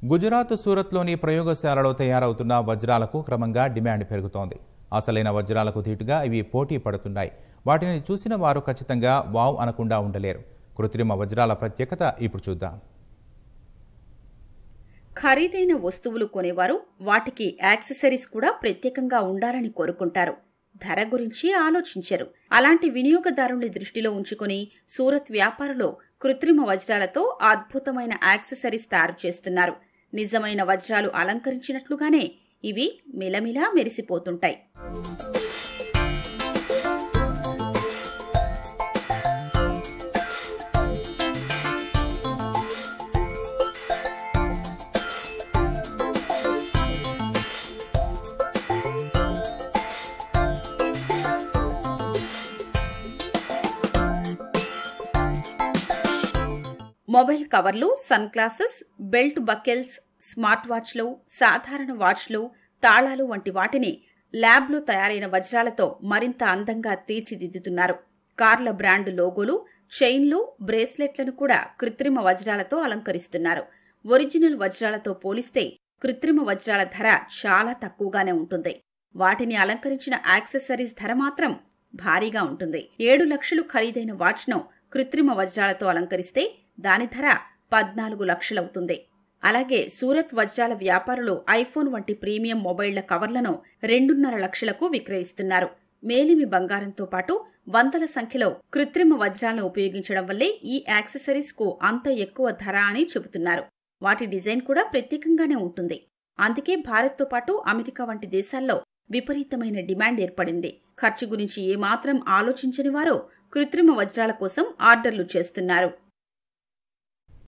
గుజరాత్ సూరత్లోని ప్రయోగశాలలో తయారవుతున్న వజ్రాలకు క్రమంగా డిమాండ్ పెరుగుతోంది అసలైన వజ్రాలకు ధీటుగా ఇవి పోటీ పడుతున్నాయి వాటిని చూసిన వారు ఖచ్చితంగా వావ్ అనకుండా ఉండలేరు కృత్రిమ వజ్రాల ప్రత్యేకత ఇప్పుడు చూద్దాం ఖరీదైన వస్తువులు కొనేవారు వాటికి యాక్సెసరీస్ కూడా ప్రత్యేకంగా ఉండాలని కోరుకుంటారు ధర గురించి ఆలోచించరు అలాంటి వినియోగదారుల్ని దృష్టిలో ఉంచుకుని సూరత్ వ్యాపారులు కృత్రిమ వజ్రాలతో అద్భుతమైన యాక్సెసరీస్ తయారు చేస్తున్నారు నిజమైన వజ్రాలు అలంకరించినట్లుగానే ఇవి మిలమిలా మెరిసిపోతుంటాయి మొబైల్ కవర్లు sun glasses belt buckles smart వాచ్లు సాధారణ వాచ్లు తాళాలు వంటి వాటిని ల్యాబ్లో తయారైన వజ్రాలతో మరింత అందంగా తీర్చిదిద్దుతున్నారు కార్ల బ్రాండ్ లోగోలు చైన్లు బ్రేస్లెట్లను కూడా కృత్రిమ వజ్రాలతో అలంకరిస్తున్నారు ఒరిజినల్ వజ్రాలతో పోలిస్తే కృత్రిమ వజ్రాల ధర చాలా తక్కువగానే ఉంటుంది వాటిని అలంకరించిన యాక్సెసరీస్ ధర మాత్రం భారీగా ఉంటుంది ఏడు లక్షలు ఖరీదైన వాచ్ను కృత్రిమ వజ్రాలతో అలంకరిస్తే దాని ధర పద్నాలుగు లక్షలవుతుంది అలాగే సూరత్ వజ్రాల వ్యాపారులు ఐఫోన్ వంటి ప్రీమియం మొబైళ్ల కవర్లను రెండున్నర లక్షలకు విక్రయిస్తున్నారు మేలిమి బంగారంతో పాటు వందల సంఖ్యలో కృత్రిమ వజ్రాలను ఉపయోగించడం వల్లే ఈ యాక్సెసరీస్ కు అంత ఎక్కువ ధర అని చెబుతున్నారు వాటి డిజైన్ కూడా ప్రత్యేకంగానే ఉంటుంది అందుకే భారత్తో పాటు అమెరికా వంటి దేశాల్లో విపరీతమైన డిమాండ్ ఏర్పడింది ఖర్చు గురించి ఏమాత్రం ఆలోచించని వారు కృత్రిమ వజ్రాల కోసం ఆర్డర్లు చేస్తున్నారు